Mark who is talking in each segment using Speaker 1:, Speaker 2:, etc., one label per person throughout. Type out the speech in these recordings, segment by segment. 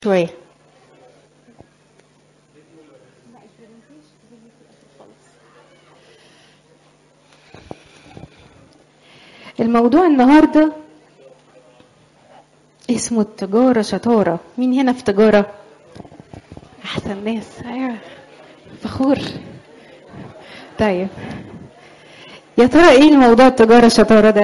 Speaker 1: شوية الموضوع النهاردة اسمه التجارة شطارة مين هنا في تجارة أحسن ناس أيوة فخور طيب يا ترى ايه الموضوع التجارة شطارة ده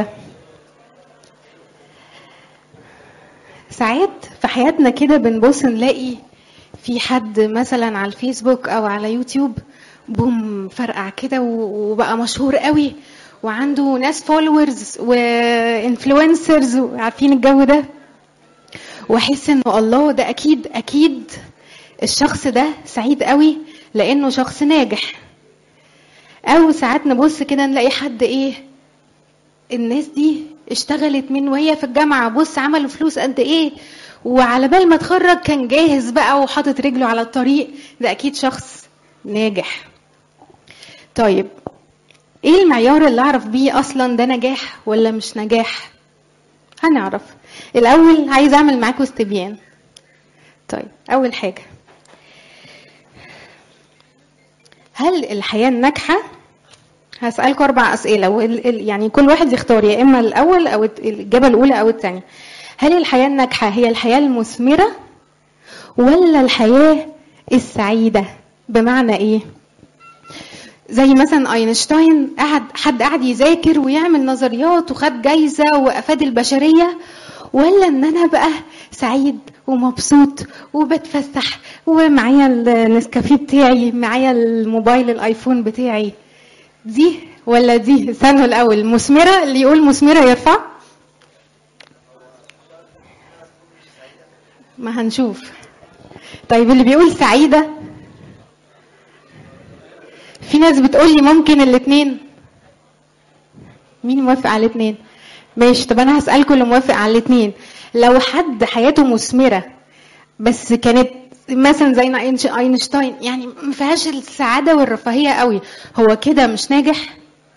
Speaker 1: ساعات في حياتنا كده بنبص نلاقي في حد مثلا على الفيسبوك او على يوتيوب بوم فرقع كده وبقى مشهور قوي وعنده ناس فولورز وانفلونسرز وعارفين الجو ده واحس انه الله ده اكيد اكيد الشخص ده سعيد قوي لانه شخص ناجح او ساعات نبص كده نلاقي حد ايه الناس دي اشتغلت من وهي في الجامعه بص عملوا فلوس قد ايه وعلى بال ما اتخرج كان جاهز بقى وحاطط رجله على الطريق ده اكيد شخص ناجح طيب ايه المعيار اللي اعرف بيه اصلا ده نجاح ولا مش نجاح هنعرف الاول عايز اعمل معاكم استبيان طيب اول حاجه هل الحياه الناجحه هسألكم أربع أسئلة يعني كل واحد يختار يا إما الأول أو الإجابة الأولى أو الثانية. هل الحياة الناجحة هي الحياة المثمرة ولا الحياة السعيدة؟ بمعنى إيه؟ زي مثلا اينشتاين قعد حد قعد يذاكر ويعمل نظريات وخد جايزه وافاد البشريه ولا ان انا بقى سعيد ومبسوط وبتفسح ومعايا النسكافيه بتاعي معايا الموبايل الايفون بتاعي دي ولا دي استنوا الاول مثمره اللي يقول مثمره يرفع ما هنشوف طيب اللي بيقول سعيده في ناس بتقول لي ممكن الاثنين مين موافق على الاثنين ماشي طب انا هسالكم اللي موافق على الاثنين لو حد حياته مثمره بس كانت مثلا زي اينشتاين يعني ما فيهاش السعاده والرفاهيه قوي هو كده مش ناجح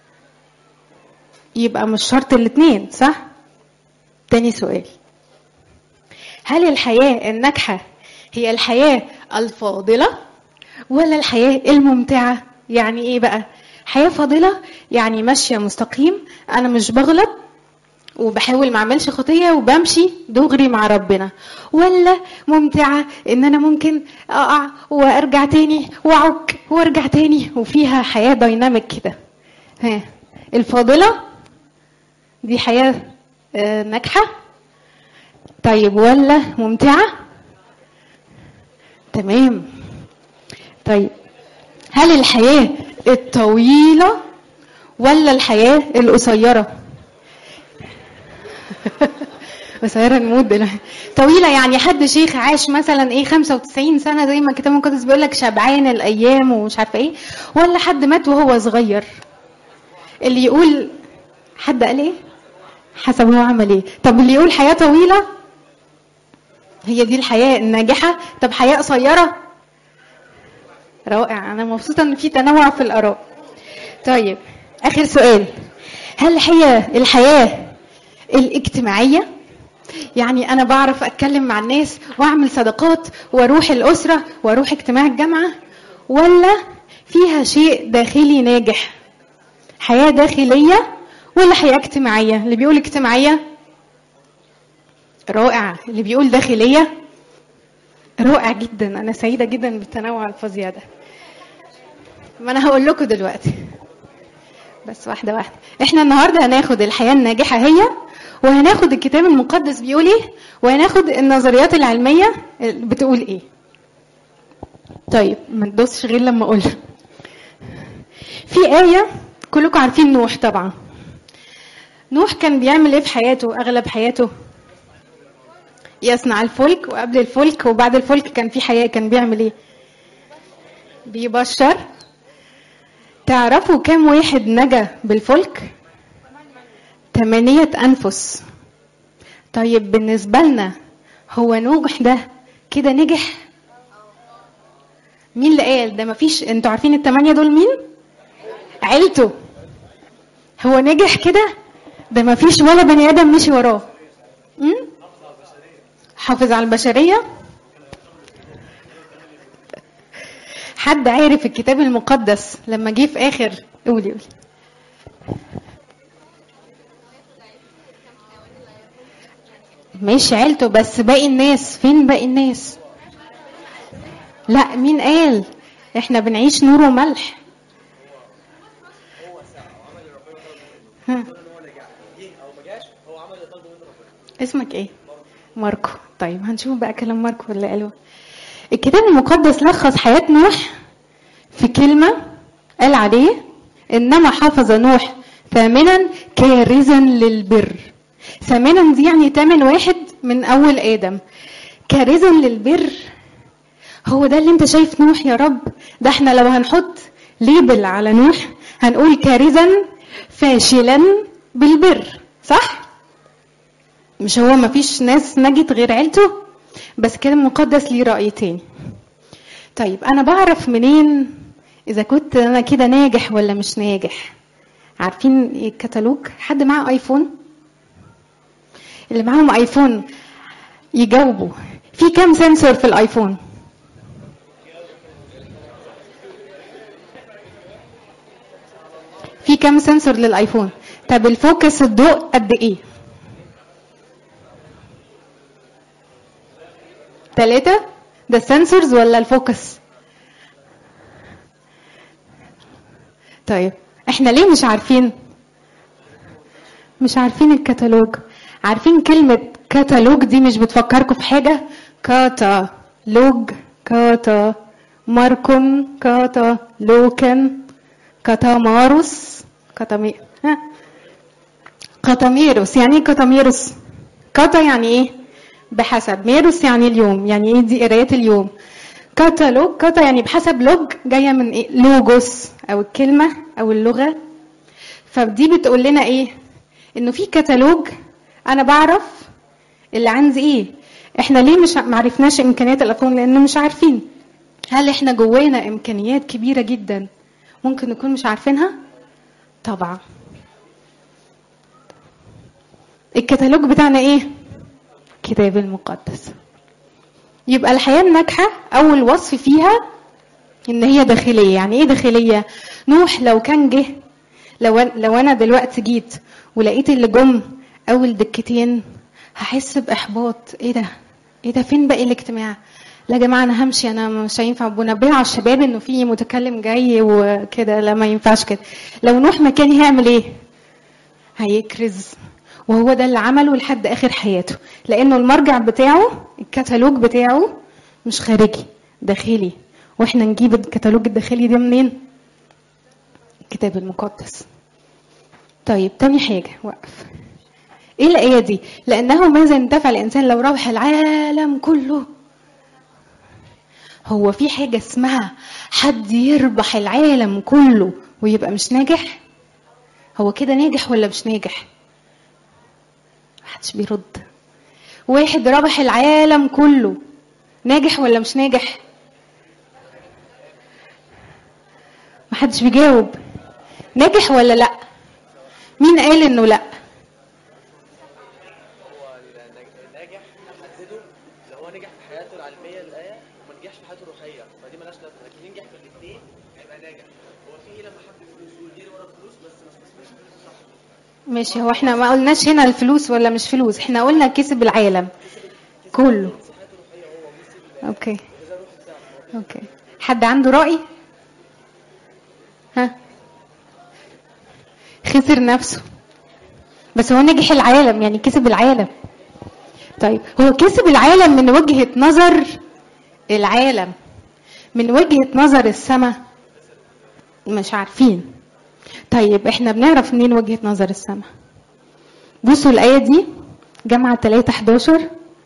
Speaker 1: يبقى مش شرط الاثنين صح تاني سؤال هل الحياه الناجحه هي الحياه الفاضله ولا الحياه الممتعه يعني ايه بقى حياه فاضله يعني ماشيه مستقيم انا مش بغلط وبحاول ما اعملش خطيه وبمشي دغري مع ربنا ولا ممتعه ان انا ممكن اقع وارجع تاني واعك وارجع تاني وفيها حياه دايناميك كده ها الفاضله دي حياه آه ناجحه طيب ولا ممتعه تمام طيب هل الحياه الطويله ولا الحياه القصيره قصيره نموت طويله يعني حد شيخ عاش مثلا ايه 95 سنه زي ما الكتاب المقدس بيقول لك شبعان الايام ومش عارفه ايه ولا حد مات وهو صغير اللي يقول حد قال ايه حسب هو عمل ايه طب اللي يقول حياه طويله هي دي الحياه الناجحه طب حياه قصيره رائع انا مبسوطه ان في تنوع في الاراء طيب اخر سؤال هل هي الحياه الاجتماعيه يعني انا بعرف اتكلم مع الناس واعمل صداقات واروح الاسره واروح اجتماع الجامعه ولا فيها شيء داخلي ناجح حياه داخليه ولا حياه اجتماعيه اللي بيقول اجتماعيه رائع اللي بيقول داخليه رائع جدا انا سعيده جدا بالتنوع الفظيع ده ما انا هقول لكم دلوقتي بس واحده واحده احنا النهارده هناخد الحياه الناجحه هي وهناخد الكتاب المقدس بيقول ايه وهناخد النظريات العلميه بتقول ايه طيب ما تدوسش غير لما اقول في ايه كلكم عارفين نوح طبعا نوح كان بيعمل ايه في حياته اغلب حياته يصنع الفلك وقبل الفلك وبعد الفلك كان في حياه كان بيعمل ايه بيبشر تعرفوا كم واحد نجا بالفلك ثمانية أنفس طيب بالنسبة لنا هو نوح ده كده نجح مين اللي قال ده مفيش انتوا عارفين الثمانية دول مين عيلته هو نجح كده ده مفيش ولا بني آدم مشي وراه م? حافظ على البشرية حد عارف الكتاب المقدس لما جه في اخر قولي قولي ماشي عيلته بس باقي الناس فين باقي الناس لا مين قال احنا بنعيش نور وملح ها. اسمك ايه ماركو طيب هنشوف بقى كلام ماركو اللي قاله الكتاب المقدس لخص حياة نوح في كلمة قال عليه إنما حفظ نوح ثامنا كارزا للبر ثامنا دي يعني تامن واحد من أول آدم كارزا للبر هو ده اللي انت شايف نوح يا رب ده احنا لو هنحط ليبل على نوح هنقول كارزا فاشلا بالبر صح مش هو ما فيش ناس نجت غير عيلته بس كده المقدس ليه رأي تاني طيب انا بعرف منين اذا كنت انا كده ناجح ولا مش ناجح عارفين الكتالوج حد معاه ايفون اللي معاهم ايفون يجاوبوا في كام سنسور في الايفون في كام سنسور للايفون طب الفوكس الضوء قد ايه ثلاثة ده السنسورز ولا الفوكس طيب احنا ليه مش عارفين مش عارفين الكتالوج عارفين كلمة كتالوج دي مش بتفكركم في حاجة كاتا لوج كاتا ماركون كاتا لوكن كاتاماروس كاتامي ها كاتاميروس يعني ايه كاتاميروس كاتا يعني ايه بحسب ميروس يعني اليوم يعني ايه دي قرايات اليوم كاتالوج كاتا يعني بحسب لوج جايه من ايه لوجوس او الكلمه او اللغه فدي بتقول لنا ايه انه في كتالوج انا بعرف اللي عندي ايه احنا ليه مش معرفناش امكانيات الايفون لانه مش عارفين هل احنا جوانا امكانيات كبيره جدا ممكن نكون مش عارفينها طبعا الكتالوج بتاعنا ايه الكتاب المقدس يبقى الحياة الناجحة أول وصف فيها إن هي داخلية يعني إيه داخلية نوح لو كان جه لو لو أنا دلوقتي جيت ولقيت اللي جم أول دكتين هحس بإحباط إيه ده إيه ده فين باقي الاجتماع لا يا جماعة أنا همشي أنا مش هينفع بنبه على الشباب إنه في متكلم جاي وكده لا ما ينفعش كده لو نوح مكاني هيعمل إيه هيكرز وهو ده اللي عمله لحد اخر حياته لانه المرجع بتاعه الكتالوج بتاعه مش خارجي داخلي واحنا نجيب الكتالوج الداخلي ده منين الكتاب المقدس طيب تاني حاجة وقف ايه الآية دي لأنه ماذا ينتفع الإنسان لو ربح العالم كله هو في حاجة اسمها حد يربح العالم كله ويبقى مش ناجح هو كده ناجح ولا مش ناجح محدش بيرد واحد ربح العالم كله ناجح ولا مش ناجح محدش بيجاوب ناجح ولا لا مين قال انه لا
Speaker 2: هو الناجح حدده لو هو نجح في حياته العلميه الايه وما نجحش في حياته الروحيه فدي مالهاش لازمه لكن ينجح في الاثنين هيبقى ناجح هو في ايه لما حب الفلوس ويجري ورا الفلوس بس ما استثمرش فلوسه صح
Speaker 1: ماشي هو احنا ما قلناش هنا الفلوس ولا مش فلوس احنا قلنا كسب العالم كله اوكي اوكي حد عنده رأي ها خسر نفسه بس هو نجح العالم يعني كسب العالم طيب هو كسب العالم من وجهة نظر العالم من وجهة نظر السماء مش عارفين طيب احنا بنعرف منين وجهة نظر السماء بصوا الآية دي جامعة 3 11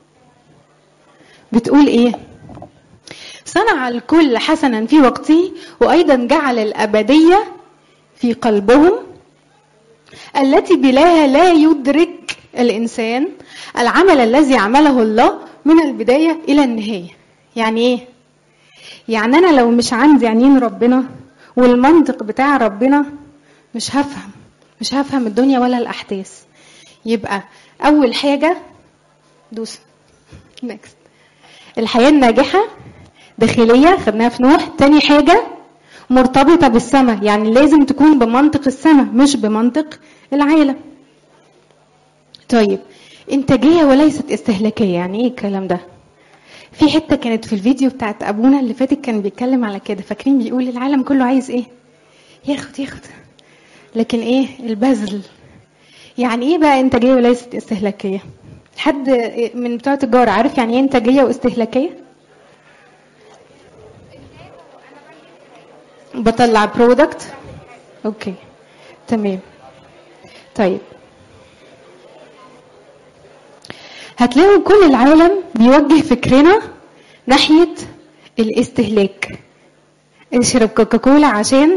Speaker 1: بتقول ايه صنع الكل حسنا في وقته وأيضا جعل الأبدية في قلبهم التي بلاها لا يدرك الإنسان العمل الذي عمله الله من البداية إلى النهاية يعني إيه؟ يعني أنا لو مش عندي عينين ربنا والمنطق بتاع ربنا مش هفهم مش هفهم الدنيا ولا الأحداث يبقى أول حاجة دوس نكست الحياة الناجحة داخليه خدناها في نوح تاني حاجه مرتبطه بالسماء يعني لازم تكون بمنطق السماء مش بمنطق العالم طيب انتاجيه وليست استهلاكيه يعني ايه الكلام ده في حته كانت في الفيديو بتاعت ابونا اللي فاتت كان بيتكلم على كده فاكرين بيقول العالم كله عايز ايه ياخد ياخد لكن ايه البذل يعني ايه بقى انتاجيه وليست استهلاكيه حد من بتوع التجاره عارف يعني ايه انتاجيه واستهلاكيه بطلع برودكت اوكي تمام طيب هتلاقوا كل العالم بيوجه فكرنا ناحية الاستهلاك اشرب كوكاكولا عشان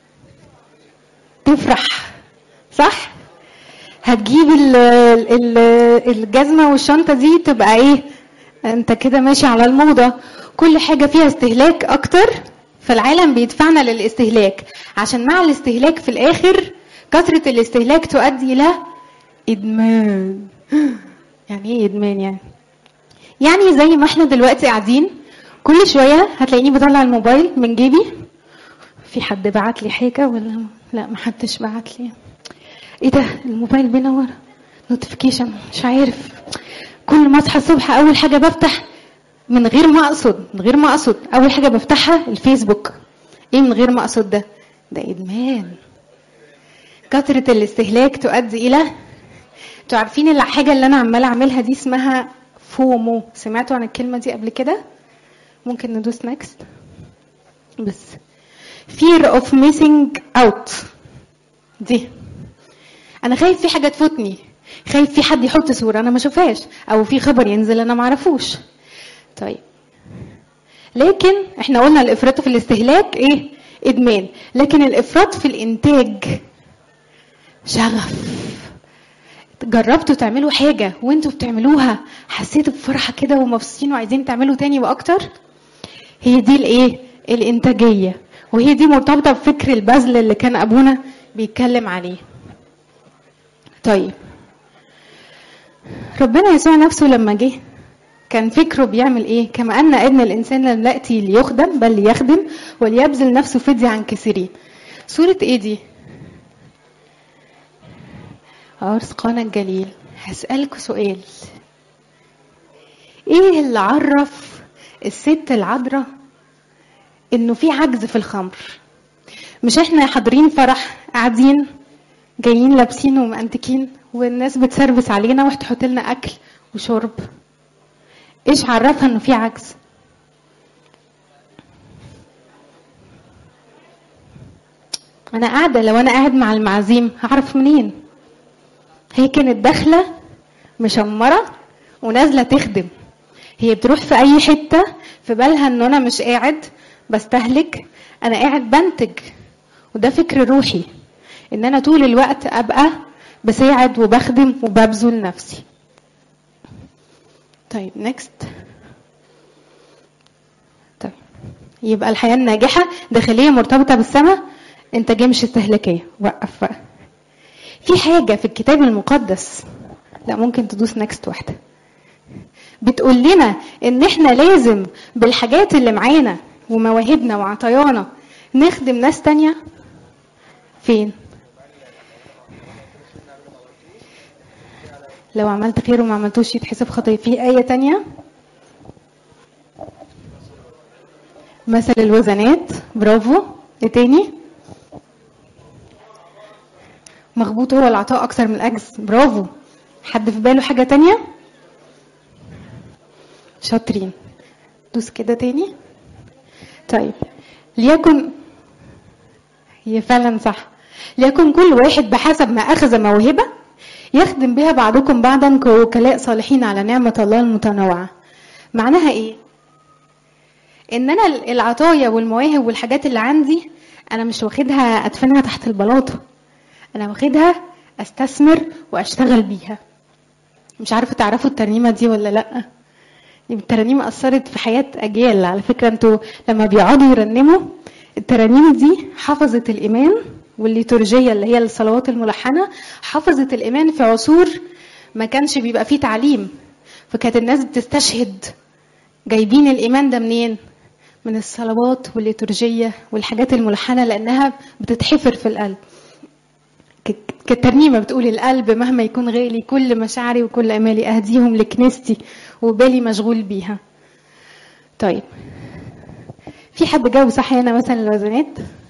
Speaker 1: تفرح صح هتجيب ال ال الجزمة والشنطة دي تبقى ايه انت كده ماشي على الموضة كل حاجة فيها استهلاك اكتر فالعالم بيدفعنا للاستهلاك عشان مع الاستهلاك في الاخر كثرة الاستهلاك تؤدي الى ادمان يعني ايه ادمان يعني يعني زي ما احنا دلوقتي قاعدين كل شويه هتلاقيني بطلع الموبايل من جيبي في حد بعت لي حاجه ولا لا ما حدش بعت لي ايه ده الموبايل بينور نوتيفيكيشن مش عارف كل ما اصحى الصبح اول حاجه بفتح من غير ما اقصد من غير ما اقصد اول حاجه بفتحها الفيسبوك ايه من غير ما اقصد ده ده ادمان كثره الاستهلاك تؤدي الى انتوا عارفين الحاجة اللي أنا عمالة أعملها دي اسمها فومو سمعتوا عن الكلمة دي قبل كده؟ ممكن ندوس نكست بس fear of missing out دي أنا خايف في حاجة تفوتني خايف في حد يحط صورة أنا ما أشوفهاش أو في خبر ينزل أنا ما أعرفوش طيب لكن احنا قلنا الإفراط في الاستهلاك إيه؟ إدمان لكن الإفراط في الإنتاج شغف جربتوا تعملوا حاجة وانتوا بتعملوها حسيتوا بفرحة كده ومبسوطين وعايزين تعملوا تاني واكتر هي دي الايه الانتاجية وهي دي مرتبطة بفكر البذل اللي كان ابونا بيتكلم عليه طيب ربنا يسوع نفسه لما جه كان فكره بيعمل ايه كما ان ابن الانسان لم ياتي ليخدم بل ليخدم وليبذل نفسه فدية عن كثيرين سورة ايه دي عرس قانا الجليل هسألكوا سؤال ايه اللي عرف الست العذراء انه في عجز في الخمر مش احنا حاضرين فرح قاعدين جايين لابسين ومأنتكين والناس بتسربس علينا وتحط لنا اكل وشرب ايش عرفها انه في عجز انا قاعده لو انا قاعد مع المعازيم هعرف منين هي كانت داخله مشمره ونازله تخدم هي بتروح في اي حته في بالها ان انا مش قاعد بستهلك انا قاعد بنتج وده فكر روحي ان انا طول الوقت ابقى بساعد وبخدم وببذل نفسي طيب نيكست طيب يبقى الحياه الناجحه داخليه مرتبطه بالسماء انتاجيه مش استهلاكيه وقف بقى في حاجه في الكتاب المقدس لا ممكن تدوس نكست واحده بتقول لنا ان احنا لازم بالحاجات اللي معانا ومواهبنا وعطايانا نخدم ناس تانية فين لو عملت خير وما عملتوش يتحسب خطية في آية تانية مثل الوزنات برافو ايه تاني مغبوط هو العطاء اكثر من الاجز برافو حد في باله حاجة تانية شاطرين دوس كده تاني طيب ليكن هي فعلا صح ليكن كل واحد بحسب ما أخذ موهبة يخدم بها بعضكم بعضا كوكلاء صالحين على نعمة الله المتنوعة معناها إيه؟ إن أنا العطايا والمواهب والحاجات اللي عندي أنا مش واخدها أدفنها تحت البلاطة أنا واخدها أستثمر وأشتغل بيها مش عارفة تعرفوا الترنيمة دي ولا لأ الترانيم أثرت في حياة أجيال على فكرة أنتوا لما بيقعدوا يرنموا الترانيم دي حفظت الإيمان والليتورجية اللي هي الصلوات الملحنة حفظت الإيمان في عصور ما كانش بيبقى فيه تعليم فكانت الناس بتستشهد جايبين الإيمان ده منين؟ من الصلوات والليتورجية والحاجات الملحنة لأنها بتتحفر في القلب ك- كالترنيمة بتقول القلب مهما يكون غالي كل مشاعري وكل أمالي أهديهم لكنيستي وبالي مشغول بيها طيب في حد جاوب صح هنا مثلا الوزنات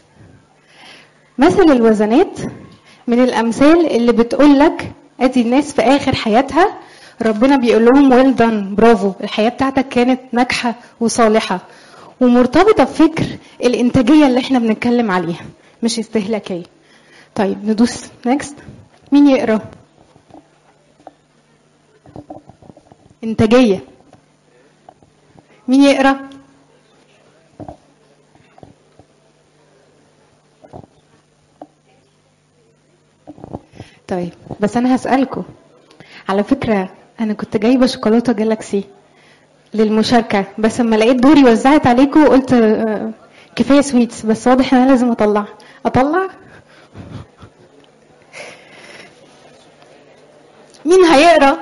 Speaker 1: مثل الوزنات من الامثال اللي بتقول لك ادي الناس في اخر حياتها ربنا بيقول لهم ويل دان برافو الحياه بتاعتك كانت ناجحه وصالحه ومرتبطه بفكر الانتاجيه اللي احنا بنتكلم عليها مش استهلاكيه طيب ندوس نيكست مين يقرا انتاجيه مين يقرا طيب بس انا هسألكم على فكرة انا كنت جايبة شوكولاتة جالاكسي للمشاركة بس لما لقيت دوري وزعت عليكم قلت آه، كفاية سويتس بس واضح ان انا لازم اطلع اطلع مين هيقرا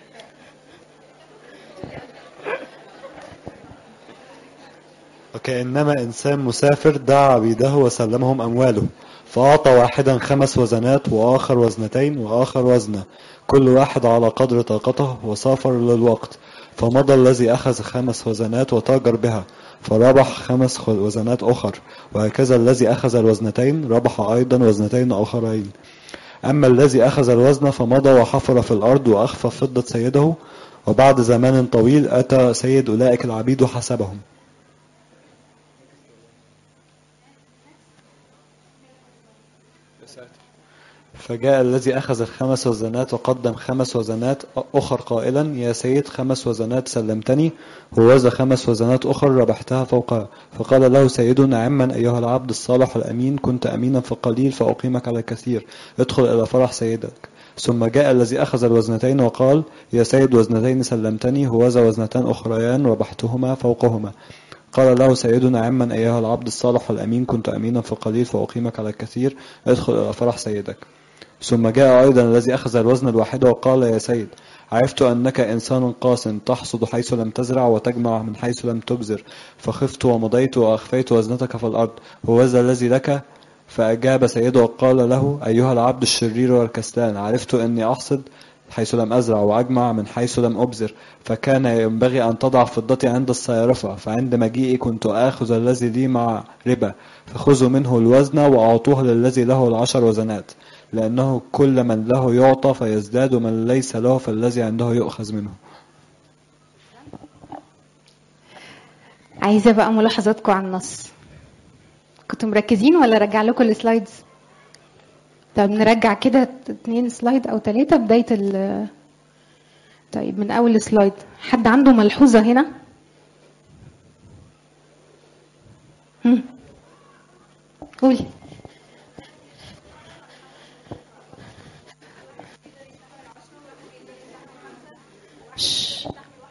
Speaker 3: وكأنما إنسان مسافر دعا عبيده وسلمهم أمواله فأعطى واحدا خمس وزنات وآخر وزنتين وآخر وزنة كل واحد على قدر طاقته وسافر للوقت فمضى الذي أخذ خمس وزنات وتاجر بها فربح خمس خ- وزنات أخر وهكذا الذي أخذ الوزنتين ربح أيضا وزنتين آخرين أما الذي أخذ الوزن فمضى وحفر في الأرض وأخفى فضة سيده وبعد زمان طويل أتى سيد أولئك العبيد وحسبهم فجاء الذي أخذ الخمس وزنات وقدم خمس وزنات أخر قائلا يا سيد خمس وزنات سلمتني هوذا خمس وزنات أخر ربحتها فوقها فقال له سيد نعما أيها العبد الصالح الأمين كنت أمينا في القليل فأقيمك على الكثير ادخل إلى فرح سيدك ثم جاء الذي أخذ الوزنتين وقال يا سيد وزنتين سلمتني هوذا وزنتان أخريان ربحتهما فوقهما قال له سيدنا عما أيها العبد الصالح الأمين كنت أمينا في القليل فأقيمك على الكثير ادخل إلى فرح سيدك ثم جاء أيضا الذي أخذ الوزن الواحد وقال يا سيد عرفت أنك إنسان قاس تحصد حيث لم تزرع وتجمع من حيث لم تبذر فخفت ومضيت وأخفيت وزنتك في الأرض هوذا الذي لك فأجاب سيده وقال له أيها العبد الشرير والكسلان عرفت أني أحصد حيث لم أزرع وأجمع من حيث لم أبذر فكان ينبغي أن تضع فضتي عند الصيرفة فعند مجيئي كنت آخذ الذي لي مع ربا فخذوا منه الوزن وأعطوه للذي له العشر وزنات لأنه كل من له يعطى فيزداد ومن ليس له فالذي عنده يؤخذ منه
Speaker 1: عايزة بقى ملاحظاتكم على النص كنتوا مركزين ولا ارجع لكم السلايدز طب نرجع كده اتنين سلايد او تلاتة بداية ال طيب من اول سلايد حد عنده ملحوظة هنا هم. قولي شش.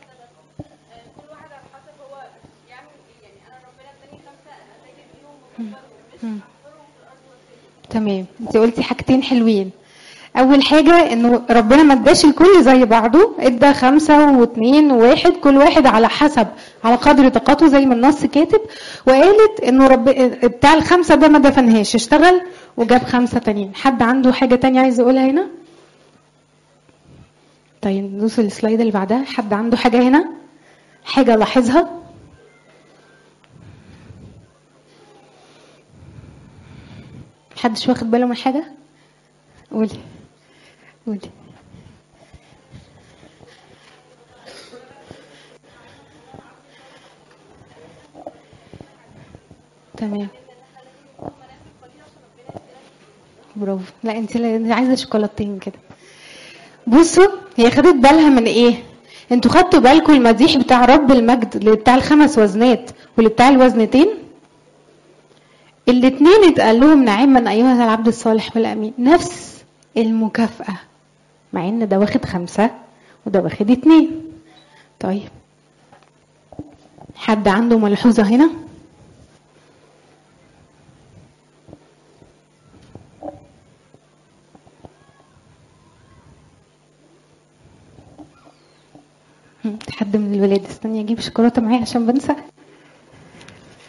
Speaker 1: هم. تمام انت قلتي حاجتين حلوين اول حاجة انه ربنا ما اداش الكل زي بعضه ادى خمسة واثنين وواحد كل واحد على حسب على قدر طاقته زي ما النص كاتب وقالت انه رب بتاع الخمسة ده ما دفنهاش اشتغل وجاب خمسة تانيين حد عنده حاجة تانية عايز يقولها هنا طيب ندوس السلايد اللي بعدها حد عنده حاجة هنا حاجة لاحظها محدش واخد باله من حاجة قولي قولي تمام برافو لا انت لا- عايزه شوكولاتتين كده بصوا هي خدت بالها من ايه انتوا خدتوا بالكم المديح بتاع رب المجد اللي بتاع الخمس وزنات واللي بتاع الوزنتين الاتنين اتقال لهم نعما ايها العبد الصالح والامين نفس المكافأة مع ان ده واخد خمسة وده واخد اتنين طيب حد عنده ملحوظة هنا هم، حد من الولاد استني اجيب شوكولاته معايا عشان بنسى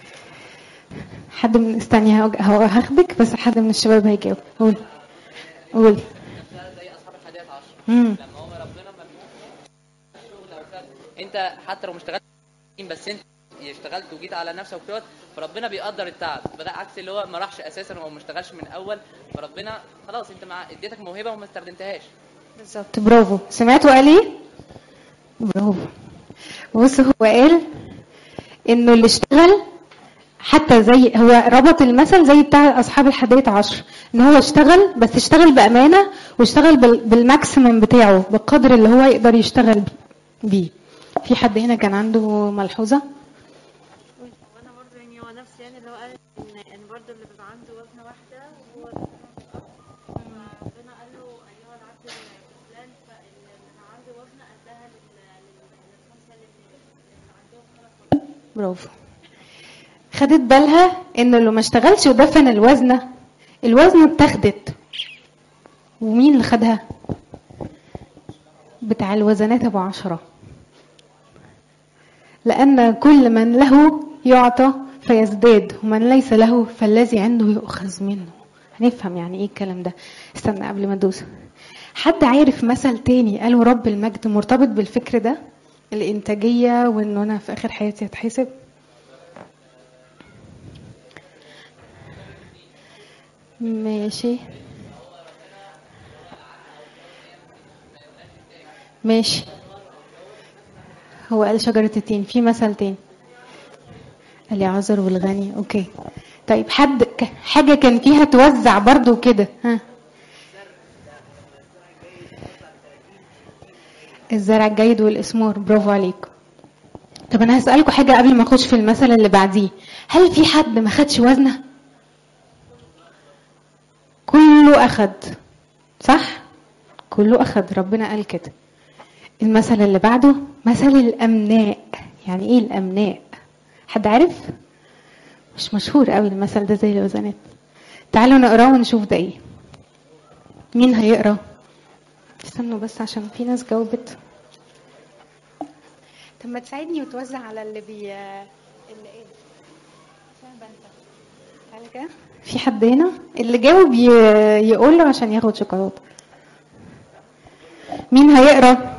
Speaker 1: حد من استني هوج- هو- هاخدك بس حد من الشباب هيجاوب قول قول
Speaker 4: زي اصحاب الحادية عشر
Speaker 1: مم.
Speaker 4: لما هو ربنا ما بيشوف الشغل او كده انت حتى لو ما اشتغلتش بس انت اشتغلت وجيت على نفسك وكده فربنا بيقدر التعب فده عكس اللي هو ما راحش اساسا او ما اشتغلش من اول فربنا خلاص انت مع اديتك موهبه وما استخدمتهاش
Speaker 1: بالظبط برافو سمعتوا قال ايه برافو بص هو قال انه اللي اشتغل حتى زي هو ربط المثل زي بتاع اصحاب الحادية عشر ان هو اشتغل بس اشتغل بامانه واشتغل بال- بالماكسيمم بتاعه بالقدر اللي هو يقدر يشتغل بيه في حد هنا كان عنده ملحوظه
Speaker 5: وانا برضه يعني هو نفس يعني اللي هو قال ان ان برضه اللي بيبقى عنده وزنه واحده هو ربنا قال له ايها العبد الكسلان فاللي عنده وزنه اداها لل- لل- للخمسه اللي اللي عندهم خمس وزن
Speaker 1: برافو خدت بالها ان اللي ما اشتغلش ودفن الوزنه الوزنه اتاخدت ومين اللي خدها بتاع الوزنات ابو عشرة لان كل من له يعطى فيزداد ومن ليس له فالذي عنده يؤخذ منه هنفهم يعني ايه الكلام ده استنى قبل ما ادوس حد عارف مثل تاني قالوا رب المجد مرتبط بالفكر ده الانتاجيه وان انا في اخر حياتي هتحسب ماشي ماشي هو قال شجرة التين في مثل تاني اليعذر والغني اوكي طيب حد ك- حاجة كان فيها توزع برضو كده ها الزرع الجيد والإثمار برافو عليكم طب انا هسألكوا حاجة قبل ما اخش في المثل اللي بعديه هل في حد ما خدش وزنه كله أخد صح كله أخد ربنا قال كده المثل اللي بعده مثل الأمناء يعني إيه الأمناء حد عارف مش مشهور قوي المثل ده زي الوزنات تعالوا نقراه ونشوف ده ايه مين هيقرا استنوا بس عشان في ناس جاوبت طب ما تساعدني وتوزع على اللي بي اللي ايه عشان بنسى تعالى كده في حد هنا اللي جاوب ي... يقول له عشان ياخد شوكولاته مين هيقرا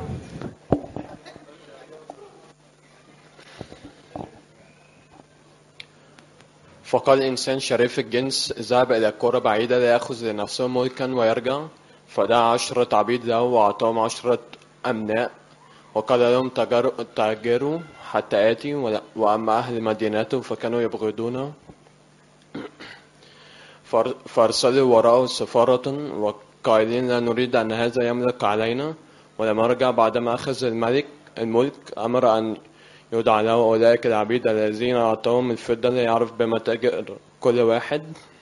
Speaker 6: فقال إنسان شريف الجنس ذهب إلى قرى بعيدة ليأخذ لنفسه ملكا ويرجع فدعا عشرة عبيد له وأعطاهم عشرة أمناء وقال لهم تجروا, تاجروا حتى آتي ولا- وأما أهل مدينته فكانوا يبغضونه فار- فأرسلوا وراءه سفارة وقائلين لا نريد أن هذا يملك علينا ولما رجع بعدما أخذ الملك الملك أمر أن يدعى له أولئك العبيد الذين أعطاهم الفضة ليعرف بما تاجر كل واحد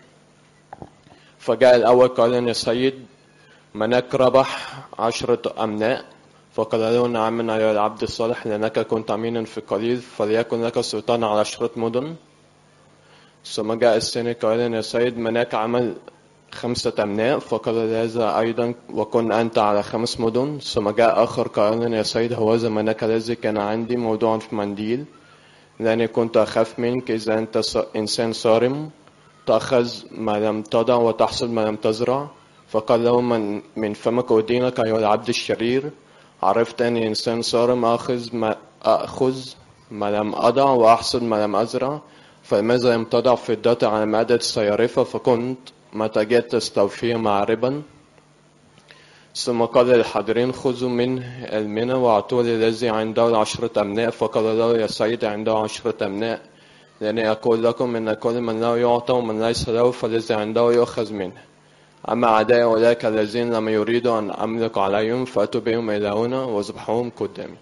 Speaker 6: فجاء الأول قال يا سيد منك ربح عشرة أمناء فقال له نعم أيها العبد الصالح لأنك كنت أمينا في قليل فليكن لك سلطان على عشرة مدن ثم جاء الثاني قائلا يا سيد مناك عمل خمسة أمناء فقال هذا أيضا وكن أنت على خمس مدن ثم جاء آخر قائلا يا سيد هوذا مناك الذي كان عندي موضوعا في منديل لأني كنت أخاف منك إذا أنت ص- إنسان صارم تأخذ ما لم تضع وتحصد ما لم تزرع فقال له من, من فمك أدينك أيها العبد الشرير عرفت أني إنسان صارم أخذ ما أخذ ما لم أضع وأحصد ما لم أزرع فلماذا لم تضع فضتي على مائدة الصيارفة فكنت متى جئت تستوفي مع ربا ثم قال للحاضرين خذوا منه المنى واعطوه للذي عنده عشرة أمناء فقال له يا سيد عنده عشرة أمناء لأني أقول لكم إن كل من له يعطى ومن ليس له فالذي عنده يؤخذ منه أما أعداء أولئك الذين لم يريدوا أن أملك عليهم فأتوا بهم إلى هنا واذبحوهم قدامي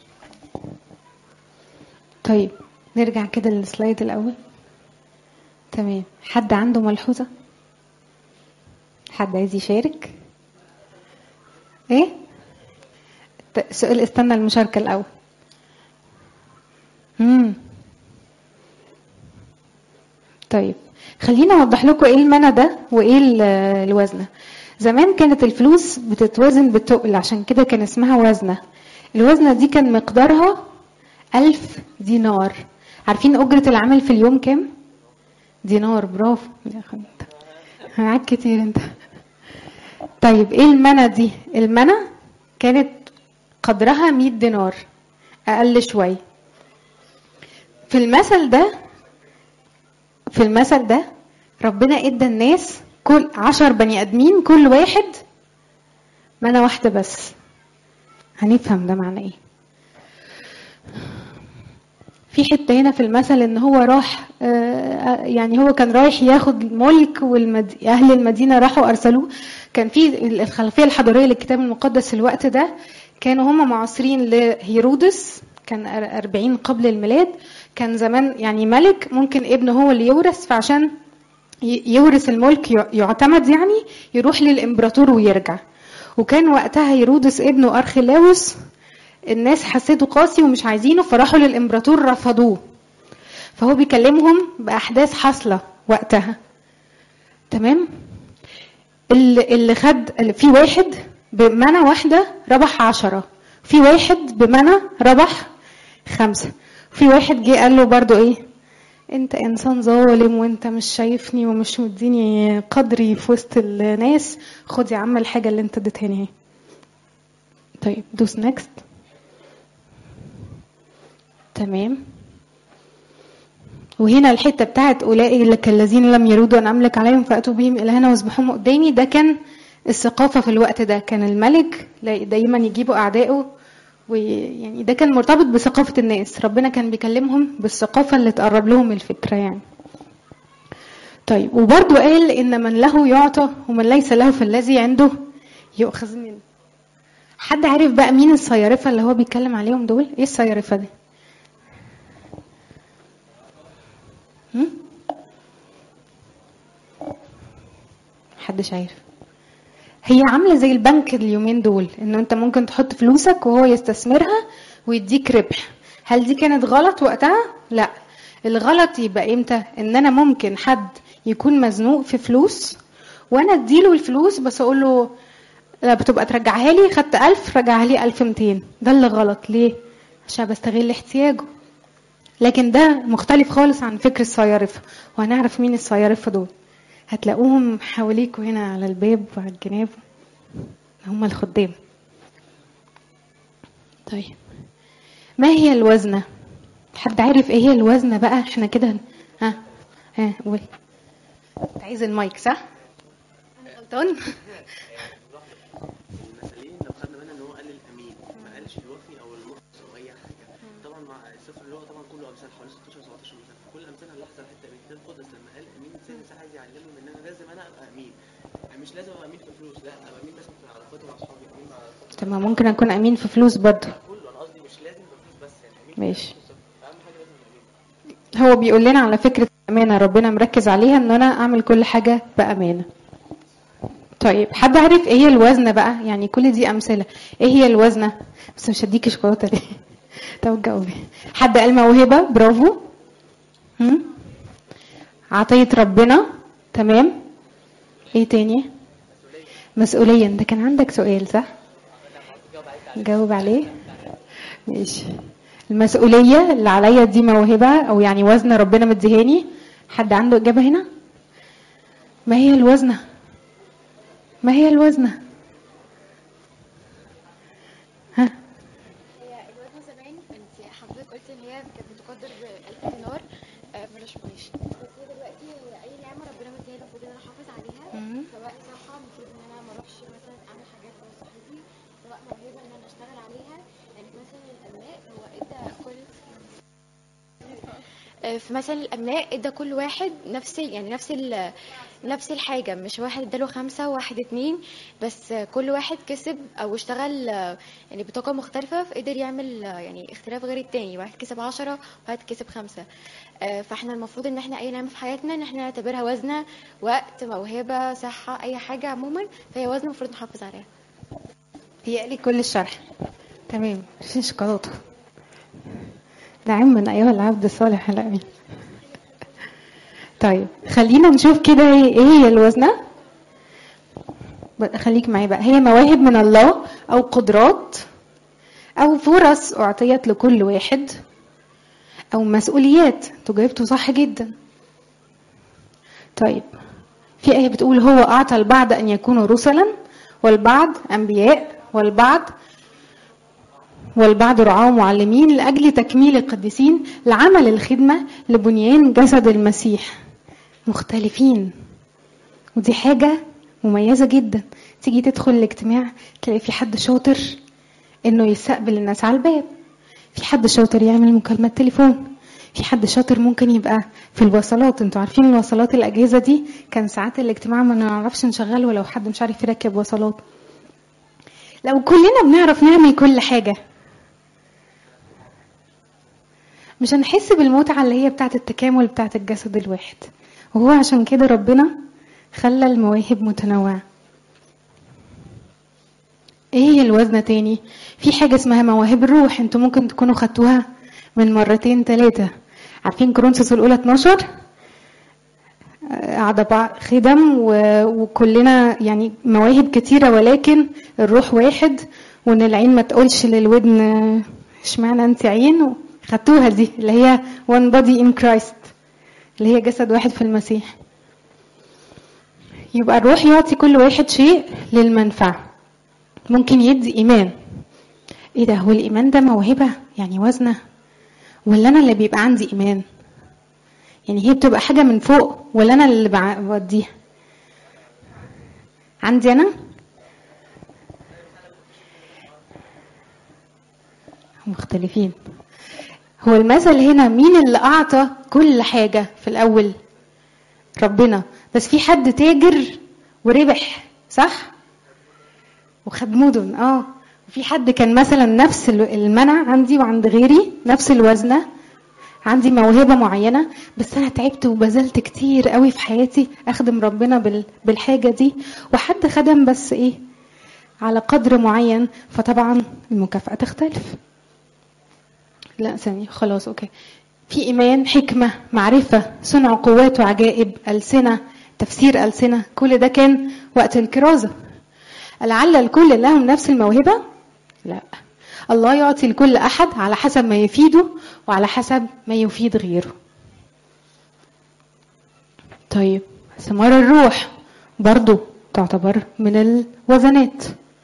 Speaker 1: طيب نرجع كده للسلايد الأول تمام حد عنده ملحوظة حد عايز يشارك ايه ت- سؤال استنى المشاركة الأول مم. طيب خلينا اوضح لكم ايه المنى ده وايه ال- الوزنه زمان كانت الفلوس بتتوزن بالتقل عشان كده كان اسمها وزنه الوزنه دي كان مقدارها ألف دينار عارفين أجرة العمل في اليوم كام؟ دينار برافو يا أخي انت معاك كتير انت طيب ايه المنى دي المنى كانت قدرها 100 دينار اقل شويه في المثل ده في المثل ده ربنا ادى الناس كل عشر بني ادمين كل واحد منى واحده بس هنفهم ده معنى ايه في حته هنا في المثل ان هو راح آه، يعني هو كان رايح ياخد الملك والمد... اهل المدينه راحوا ارسلوه كان في الخلفيه الحضاريه للكتاب المقدس في الوقت ده كانوا هم معاصرين لهيرودس كان أر- 40 قبل الميلاد كان زمان يعني ملك ممكن ابنه هو اللي يورث فعشان ي- يورث الملك ي- يعتمد يعني يروح للامبراطور ويرجع وكان وقتها هيرودس ابنه ارخلاوس الناس حسيته قاسي ومش عايزينه فراحوا للامبراطور رفضوه فهو بيكلمهم باحداث حاصله وقتها تمام اللي اللي خد اللي في واحد بمنى واحده ربح عشرة في واحد بمنى ربح خمسة في واحد جه قال له برضو ايه انت انسان ظالم وانت مش شايفني ومش مديني قدري في وسط الناس خد يا عم الحاجه اللي انت اديتهاني اهي طيب دوس نيكست تمام وهنا الحته بتاعت اولئك الذين لم يرودوا ان املك عليهم فاتوا بهم الى هنا واصبحوا قدامي ده كان الثقافه في الوقت ده كان الملك لا- دايما يجيبوا اعدائه ويعني ده كان مرتبط بثقافه الناس ربنا كان بيكلمهم بالثقافه اللي تقرب لهم الفكره يعني طيب وبرضو قال ان من له يعطى ومن ليس له فالذي عنده يؤخذ منه حد عارف بقى مين الصيارفه اللي هو بيتكلم عليهم دول ايه الصيارفه دي هم؟ محدش عارف هي عامله زي البنك اليومين دول انه انت ممكن تحط فلوسك وهو يستثمرها ويديك ربح هل دي كانت غلط وقتها لا الغلط يبقى امتى ان انا ممكن حد يكون مزنوق في فلوس وانا اديله الفلوس بس اقول له لا بتبقى ترجعها لي خدت ألف رجعها لي ألف ميتين ده اللي غلط ليه عشان بستغل احتياجه لكن ده مختلف خالص عن فكر الصيارفة وهنعرف مين الصيارفة دول هتلاقوهم حواليكوا هنا على الباب وعلى الجناب هم الخدام طيب ما هي الوزنة حد عارف ايه هي الوزنة بقى احنا كده ها ها قول انت عايز المايك صح انا غلطان
Speaker 2: المثالين لو خدنا بالنا ان هو قال الامين ما قالش الوفي او المخلص او اي حاجه طبعا مع السفر اللي هو طبعا كله امثال حوالي 16 17 مثال كل امثال هنلاحظ الحته دي كتاب القدس لما قال امين سيد المسيح عايز يعلمهم ان انا لازم انا ابقى امين مش لازم ابقى امين في فلوس لا ابقى امين مثلا في علاقاتي مع اصحابي امين مع
Speaker 1: طب ما ممكن اكون امين في فلوس برضه
Speaker 2: كله انا قصدي مش لازم يبقى فلوس بس يعني امين
Speaker 1: ماشي
Speaker 2: في فلوس اهم حاجه لازم ابقى امين
Speaker 1: هو بيقول لنا على فكرة الأمانة ربنا مركز عليها إن أنا أعمل كل حاجة بأمانة. طيب حد عارف إيه هي الوزنة بقى؟ يعني كل دي أمثلة. إيه هي الوزنة؟ بس مش هديكي شوكولاتة ليه؟ طب جاوبي. حد قال موهبة برافو. هم؟ عطية ربنا تمام. إيه تاني؟ مسؤولية ده كان عندك سؤال صح؟ جاوب عليه. ماشي. المسؤولية اللي عليا دي موهبة أو يعني وزن ربنا مديهاني حد عنده إجابة هنا؟ ما هي الوزنة؟ ما هي الوزنة؟ ها
Speaker 7: هي الوزنة زمان انت حضرتك قلت ان هي كانت بتقدر ب 1000 دينار آه، بلاش معلش بس هي دلوقتي هي اي نعمة ربنا مديها لي المفروض ان انا احافظ عليها
Speaker 1: مم.
Speaker 7: سواء صحة المفروض ان انا ما اروحش مثلا اعمل حاجات غير صحتي سواء موهبة ان انا اشتغل عليها يعني مثلا الابناء هو ادى كل آه، في مثل الابناء ادى كل واحد نفس ال- يعني نفس ال- نفس الحاجه مش واحد اداله خمسه وواحد اتنين بس آه، كل واحد كسب او اشتغل آه، يعني بطاقه مختلفه فقدر يعمل آه، يعني اختلاف غير التاني واحد كسب عشرة وواحد كسب خمسة آه، فاحنا المفروض ان احنا اي نعمه في حياتنا ان احنا نعتبرها وزنه وقت موهبه صحه اي حاجه عموما فهي وزن المفروض نحافظ عليها
Speaker 1: هي لي كل الشرح تمام في شوكولاتة نعم أيها العبد الصالح الأمين طيب خلينا نشوف كده ايه إيه هي الوزنة ب- خليك معايا بقى هي مواهب من الله أو قدرات أو فرص أعطيت لكل واحد أو مسؤوليات انتوا جاوبتوا صح جدا طيب في آية بتقول هو أعطى البعض أن يكونوا رسلا والبعض أنبياء والبعض والبعض رعاة معلمين لأجل تكميل القديسين لعمل الخدمة لبنيان جسد المسيح مختلفين ودي حاجة مميزة جدا تيجي تدخل الاجتماع تلاقي في حد شاطر انه يستقبل الناس على الباب في حد شاطر يعمل مكالمات تليفون في حد شاطر ممكن يبقى في الوصلات انتوا عارفين الوصلات الاجهزه دي كان ساعات الاجتماع ما نعرفش نشغله لو حد مش عارف يركب وصلات لو كلنا بنعرف نعمل كل حاجه مش هنحس بالمتعه اللي هي بتاعه التكامل بتاعه الجسد الواحد وهو عشان كده ربنا خلى المواهب متنوعه ايه هي الوزنة تاني في حاجة اسمها مواهب الروح انتوا ممكن تكونوا خدتوها من مرتين ثلاثة عارفين كورنثوس الأولى 12 قاعدة بعض خدم و- وكلنا يعني مواهب كتيرة ولكن الروح واحد وان العين ما تقولش للودن آه، اشمعنى انت عين خدتوها دي اللي هي one body in Christ اللي هي جسد واحد في المسيح يبقى الروح يعطي كل واحد شيء للمنفعه ممكن يدي ايمان ايه ده هو الايمان ده موهبه يعني وزنه ولا انا اللي بيبقى عندي ايمان يعني هي بتبقى حاجه من فوق ولا انا اللي بع- بوديها عندي انا مختلفين هو المثل هنا مين اللي اعطى كل حاجه في الاول ربنا بس في حد تاجر وربح صح وخد مدن اه وفي حد كان مثلا نفس ال- المنع عندي وعند غيري نفس الوزنه عندي موهبه معينه بس انا تعبت وبذلت كتير قوي في حياتي اخدم ربنا بال- بالحاجه دي وحد خدم بس ايه على قدر معين فطبعا المكافاه تختلف لا ثانيه خلاص اوكي في ايمان حكمه معرفه صنع قوات وعجائب السنه تفسير السنه كل ده كان وقت الكرازه لعل الكل لهم نفس الموهبة؟ لا الله يعطي لكل أحد على حسب ما يفيده وعلى حسب ما يفيد غيره طيب ثمار الروح برضو تعتبر من الوزنات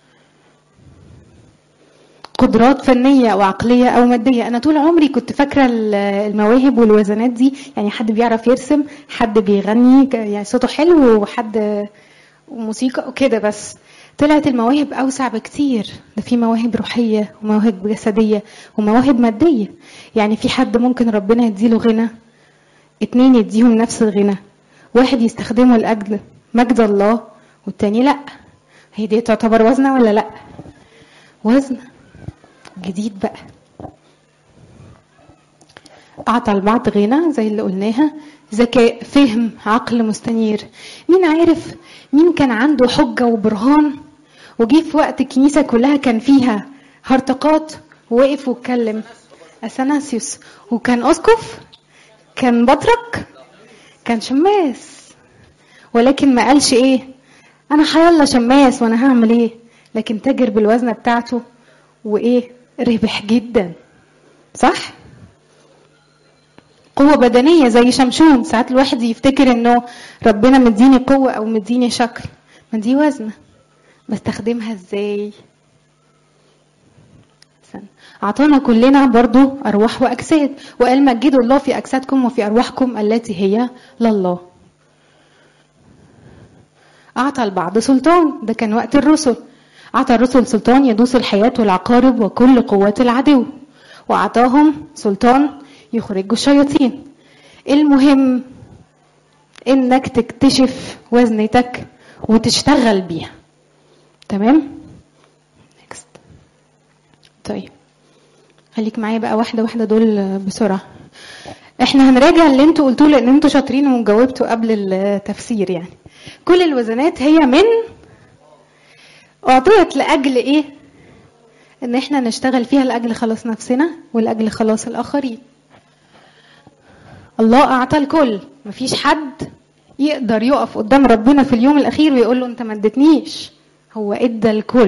Speaker 1: قدرات فنية أو عقلية أو مادية أنا طول عمري كنت فاكرة ال- المواهب والوزنات دي يعني حد بيعرف يرسم حد بيغني ك- يعني صوته حلو وحد وموسيقى وكده بس طلعت المواهب أوسع بكتير ده في مواهب روحية ومواهب جسدية ومواهب مادية يعني في حد ممكن ربنا يديله غنى اتنين يديهم نفس الغنى واحد يستخدمه لأجل مجد الله والتاني لأ هي دي تعتبر وزنة ولا لأ وزن جديد بقى أعطى البعض غنى زي اللي قلناها ذكاء فهم عقل مستنير مين عارف مين كان عنده حجة وبرهان وجي في وقت الكنيسة كلها كان فيها هرطقات ووقف واتكلم أثناسيوس وكان أسقف كان بطرك كان شماس ولكن ما قالش ايه انا حيلا شماس وانا هعمل ايه لكن تاجر بالوزنه بتاعته وايه ربح جدا صح قوة بدنية زي شمشون ساعات الواحد يفتكر انه ربنا مديني قوة او مديني شكل ما دي وزنة بستخدمها ازاي استنى. أعطانا كلنا برضو أرواح وأجساد وقال مجدوا الله في أجسادكم وفي أرواحكم التي هي لله أعطى البعض سلطان ده كان وقت الرسل أعطى الرسل سلطان يدوس الحياة والعقارب وكل قوات العدو وأعطاهم سلطان يخرجوا الشياطين المهم إنك تكتشف وزنتك وتشتغل بيها تمام Next. طيب خليك معايا بقى واحدة واحدة دول بسرعة احنا هنراجع اللي انتوا قلتوه لان انتوا شاطرين وجاوبتوا قبل التفسير يعني كل الوزنات هي من اعطيت لاجل ايه ان احنا نشتغل فيها لاجل خلاص نفسنا ولاجل خلاص الاخرين الله اعطى الكل مفيش حد يقدر يقف قدام ربنا في اليوم الاخير ويقول له انت ما اديتنيش هو ادى الكل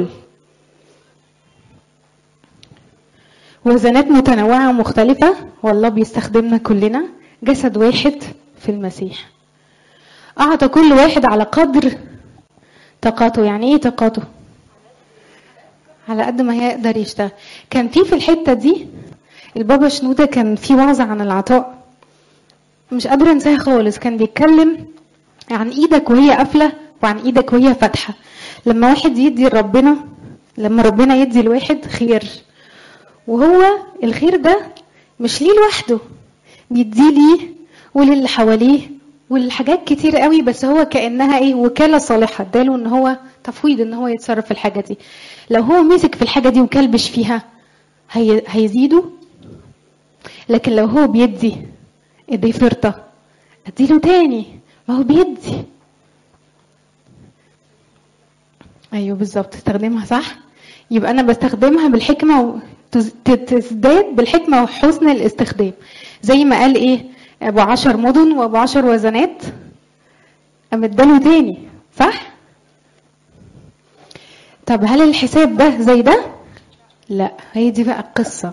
Speaker 1: وزنات متنوعة ومختلفة والله بيستخدمنا كلنا جسد واحد في المسيح اعطى كل واحد على قدر طاقته يعني ايه طاقته على قد ما يقدر يشتغل كان في في الحته دي البابا شنوده كان في وعظه عن العطاء مش قادره انساها خالص كان بيتكلم عن ايدك وهي قافله وعن ايدك وهي فاتحه لما واحد يدي لربنا لما ربنا يدي الواحد خير وهو الخير ده مش ليه لوحده بيديه ليه وللي حواليه والحاجات كتير قوي بس هو كانها ايه وكاله صالحه اداله ان هو تفويض ان هو يتصرف في الحاجه دي لو هو مسك في الحاجه دي وكلبش فيها هي هيزيده لكن لو هو بيدي ادي فرطه اديله تاني ما هو بيدي ايوه بالظبط استخدمها صح يبقى انا بستخدمها بالحكمه وتزداد بالحكمه وحسن الاستخدام زي ما قال ايه ابو عشر مدن وابو عشر وزنات قام اداله تاني صح طب هل الحساب ده زي ده لا هي دي بقى القصه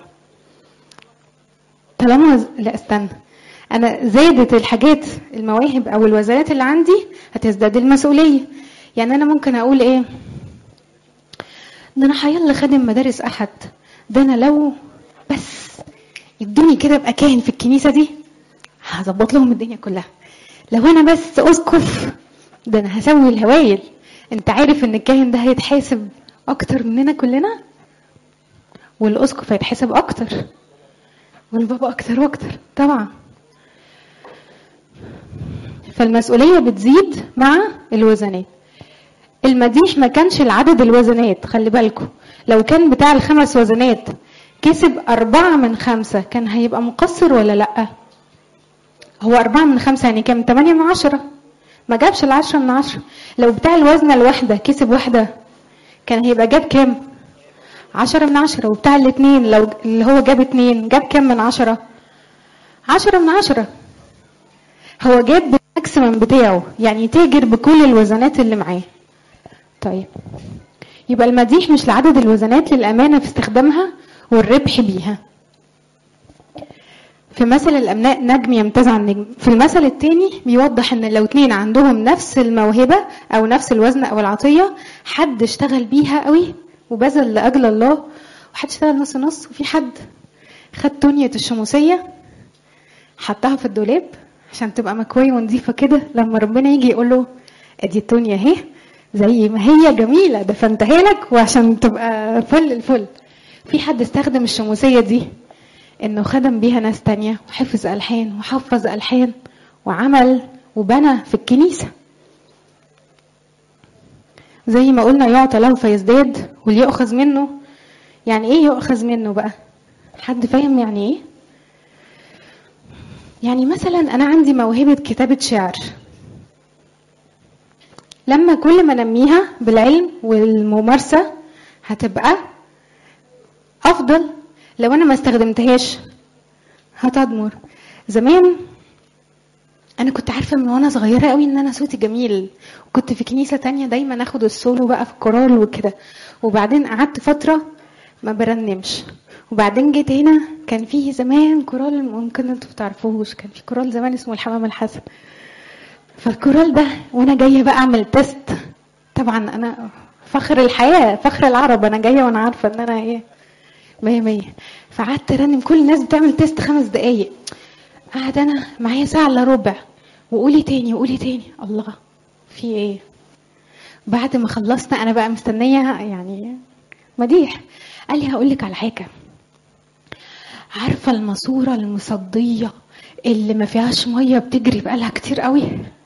Speaker 1: طالما لا استنى انا زادت الحاجات المواهب او الوزنات اللي عندي هتزداد المسؤوليه يعني انا ممكن اقول ايه ده انا هيلا خادم مدارس احد ده انا لو بس يدوني كده ابقى كاهن في الكنيسه دي هظبط لهم الدنيا كلها لو انا بس اسقف ده انا هسوي الهوايل انت عارف ان الكاهن ده هيتحاسب اكتر مننا كلنا والاسقف هيتحاسب اكتر والبابا اكتر واكتر طبعا فالمسؤوليه بتزيد مع الوزنات المديح ما كانش العدد الوزنات خلي بالكم لو كان بتاع الخمس وزنات كسب أربعة من خمسة كان هيبقى مقصر ولا لأ هو أربعة من خمسة يعني كام تمانية من عشرة ما جابش العشرة من عشرة لو بتاع الوزنة الواحدة كسب واحدة كان هيبقى جاب كام عشرة من عشرة وبتاع الاتنين لو اللي هو جاب اتنين جاب كام من عشرة عشرة من عشرة هو جاب بالماكسيمم بتاعه يعني تاجر بكل الوزنات اللي معاه طيب يبقى المديح مش لعدد الوزنات للأمانة في استخدامها والربح بيها في مثل الأمناء نجم يمتاز عن نجم في المثل التاني بيوضح ان لو اتنين عندهم نفس الموهبة او نفس الوزن او العطية حد اشتغل بيها قوي وبذل لأجل الله وحد اشتغل نص نص وفي حد خد تونية الشموسية حطها في الدولاب عشان تبقى مكوية ونظيفة كده لما ربنا يجي يقول له ادي التونية اهي زي ما هي جميلة دفنتها لك وعشان تبقى فل الفل في حد استخدم الشموسية دي انه خدم بيها ناس تانية وحفظ ألحان وحفظ ألحان وعمل وبنى في الكنيسة زي ما قلنا يعطى له فيزداد وليؤخذ منه يعني ايه يؤخذ منه بقى حد فاهم يعني ايه يعني مثلا انا عندي موهبة كتابة شعر لما كل ما نميها بالعلم والممارسة هتبقى افضل لو انا ما استخدمتهاش هتضمر زمان انا كنت عارفه من وانا صغيره قوي ان انا صوتي جميل وكنت في كنيسه تانية دايما اخد السولو بقى في الكورال وكده وبعدين قعدت فتره ما برنمش وبعدين جيت هنا كان فيه زمان كورال ممكن انتوا بتعرفوهوش كان في كورال زمان اسمه الحمام الحسن فالكورال ده وانا جايه بقى اعمل تيست طبعا انا فخر الحياه فخر العرب انا جايه وانا عارفه ان انا ايه مية مية فقعدت ارنم كل الناس بتعمل تيست خمس دقايق قعد انا معايا ساعه الا ربع وقولي تاني وقولي تاني الله في ايه بعد ما خلصنا انا بقى مستنيه يعني مديح قال لي هقول لك على حاجه عارفه الماسوره المصديه اللي ما فيهاش ميه بتجري بقالها كتير قوي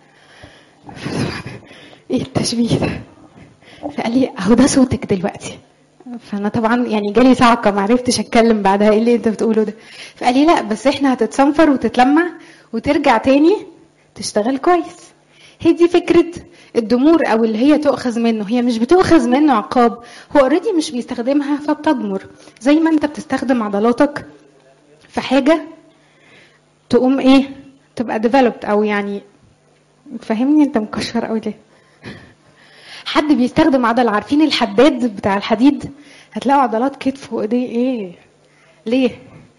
Speaker 1: ايه التشبيه ده فقال لي اهو ده صوتك دلوقتي فانا طبعا يعني جالي صعقه ما عرفتش اتكلم بعدها ايه اللي انت بتقوله ده فقال لي لا بس احنا هتتصنفر وتتلمع وترجع تاني تشتغل كويس هي دي فكره الدمور او اللي هي تؤخذ منه هي مش بتؤخذ منه عقاب هو اوريدي مش بيستخدمها فبتضمر زي ما انت بتستخدم عضلاتك في حاجه تقوم ايه تبقى ديفلوبد او يعني فاهمني انت مكشر قوي ليه حد بيستخدم عضل عارفين الحداد بتاع الحديد هتلاقوا عضلات كتف وايديه ايه ليه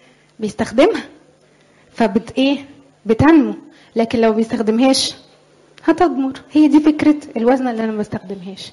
Speaker 1: بيستخدمها فبت ايه بتنمو لكن لو بيستخدمهاش هتضمر هي دي فكرة الوزنة اللي أنا ما بستخدمهاش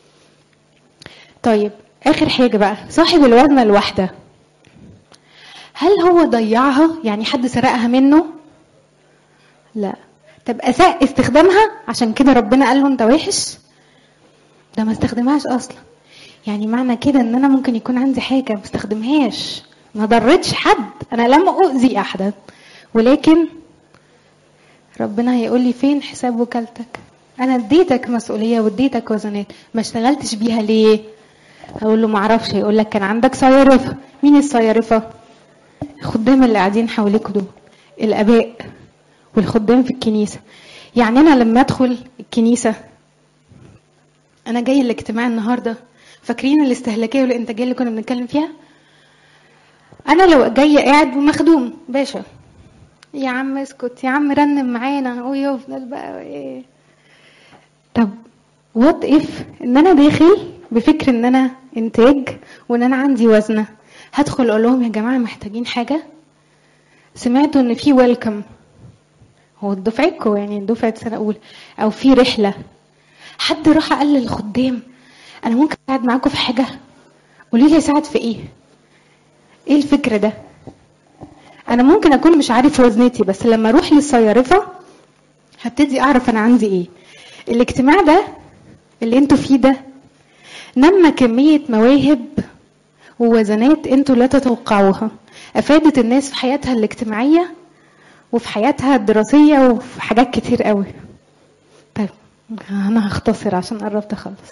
Speaker 1: طيب آخر حاجة بقى صاحب الوزنة الواحدة هل هو ضيعها يعني حد سرقها منه لا طب أساء استخدامها عشان كده ربنا قال له أنت وحش ده ما استخدمهاش أصلا يعني معنى كده ان انا ممكن يكون عندي حاجه ما استخدمهاش ما ضرتش حد انا لم اؤذي احدا ولكن ربنا هيقول لي فين حساب وكالتك انا اديتك مسؤوليه واديتك وزنات ما اشتغلتش بيها ليه هقول له ما اعرفش هيقول لك كان عندك صيارفه مين الصيارفه الخدام اللي قاعدين حواليكوا دول الاباء والخدام في الكنيسه يعني انا لما ادخل الكنيسه انا جاي الاجتماع النهارده فاكرين الاستهلاكيه والانتاجيه اللي كنا بنتكلم فيها انا لو جايه قاعد ومخدوم باشا يا عم اسكت يا عم رنم معانا ويفضل بقى ايه طب وات اف ان انا داخل بفكر ان انا انتاج وان انا عندي وزنه هدخل اقول لهم يا جماعه محتاجين حاجه سمعتوا ان في ويلكم هو دفعتكم يعني دفعه سنه اولى او في رحله حد راح قال للخدام انا ممكن اساعد معاكم في حاجه قولي لي اساعد في ايه ايه الفكره ده انا ممكن اكون مش عارف وزنتي بس لما اروح للصيارفه هبتدي اعرف انا عندي ايه الاجتماع ده اللي انتوا فيه ده نمى كميه مواهب ووزنات انتوا لا تتوقعوها افادت الناس في حياتها الاجتماعيه وفي حياتها الدراسيه وفي حاجات كتير قوي طيب انا هختصر عشان قربت اخلص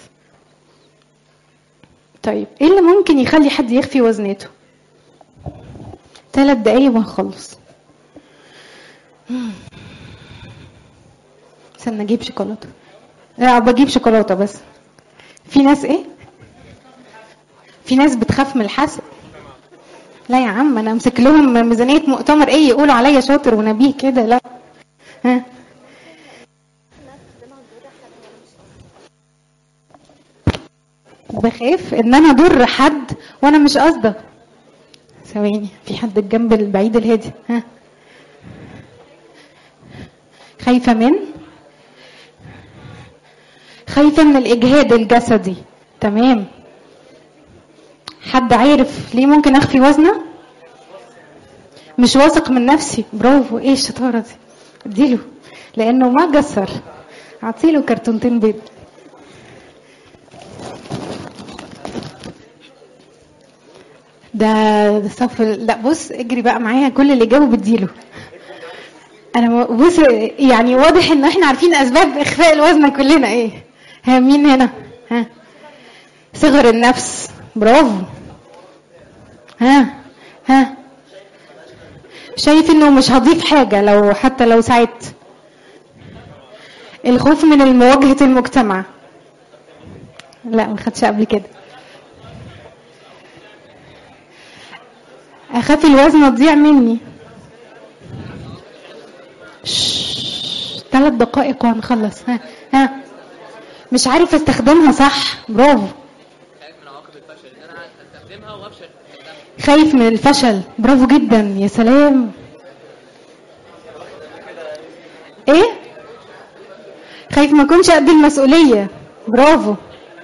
Speaker 1: طيب ايه اللي ممكن يخلي حد يخفي وزنته ثلاث دقايق وهنخلص استنى اجيب شوكولاته لا بجيب شوكولاته بس في ناس ايه في ناس بتخاف من الحسد لا يا عم انا امسك لهم ميزانيه مؤتمر ايه يقولوا عليا شاطر ونبيه كده لا ها بخاف ان انا اضر حد وانا مش قصده ثواني في حد الجنب البعيد الهادي ها خايفه من خايفه من الاجهاد الجسدي تمام حد عارف ليه ممكن اخفي وزنه مش واثق من نفسي برافو ايه الشطاره دي اديله لانه ما قصر اعطيله كرتونتين بيض ده ده صف لا بص اجري بقى معايا كل اللي جابه بديله انا بص يعني واضح ان احنا عارفين اسباب اخفاء الوزن كلنا ايه ها مين هنا ها صغر النفس برافو ها ها شايف انه مش هضيف حاجه لو حتى لو ساعدت الخوف من مواجهه المجتمع لا ما خدش قبل كده اخاف الوزن تضيع مني ثلاث دقائق وهنخلص ها ها مش عارف استخدمها صح برافو
Speaker 4: خايف من عواقب الفشل ان انا استخدمها وافشل في استخدامها
Speaker 1: خايف من الفشل برافو جدا يا سلام ايه خايف ما اكونش قد المسؤوليه برافو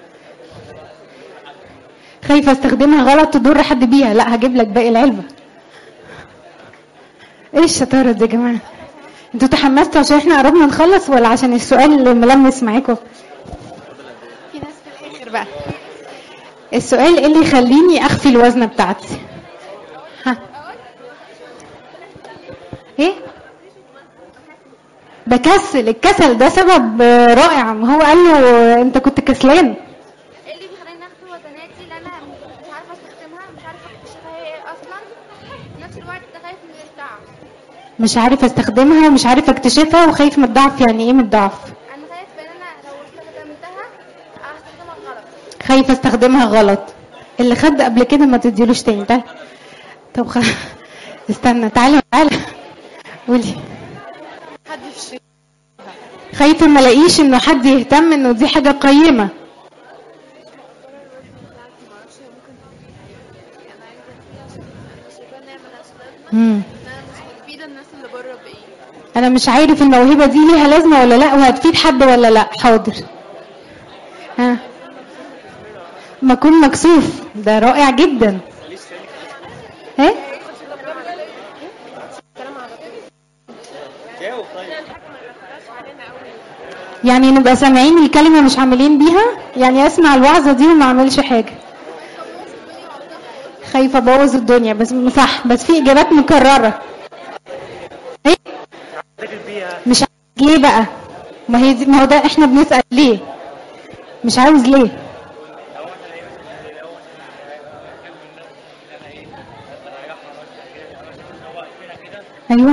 Speaker 1: خايفه استخدمها غلط تضر حد بيها لا هجيب لك باقي العلبه ايه الشطاره دي يا جماعه انتوا تحمستوا عشان احنا قربنا نخلص ولا عشان السؤال اللي ملمس معاكم في ناس في الاخر بقى السؤال ايه اللي يخليني اخفي الوزنه بتاعتي ها ايه بكسل الكسل ده سبب رائع ما هو قال له انت كنت كسلان
Speaker 5: ايه اللي بيخليني اخفي وزناتي اللي انا مش عارفه استخدمها مش عارفه اكتشفها هي ايه اصلا في نفس الوقت ده خايف من الضعف
Speaker 1: مش عارف استخدمها ومش عارف اكتشفها وخايف من الضعف يعني ايه من الضعف
Speaker 5: انا خايف ان انا لو استخدمتها هستخدمها غلط
Speaker 1: خايف استخدمها غلط اللي خد قبل كده ما تديلوش تاني تعال طب خ... استنى تعالى تعالى قولي
Speaker 7: حد في الشغل
Speaker 1: خايفه ما الاقيش انه حد يهتم انه دي حاجه قيمه امم
Speaker 7: انا مش مفيده الناس اللي بره بايه
Speaker 1: انا مش مش عارف الموهبة دي ليها لازمة ولا لا وهتفيد حد ولا لا حاضر ها ما اكون مكسوف ده رائع جدا ايه يعني نبقى سامعين الكلمة مش عاملين بيها يعني اسمع الوعظة دي وما اعملش حاجة خايفة ابوظ الدنيا بس صح بس في اجابات مكررة ايه مش عارف ليه بقى ما هي دي ما هو ده احنا بنسأل ليه مش عاوز ليه ايوه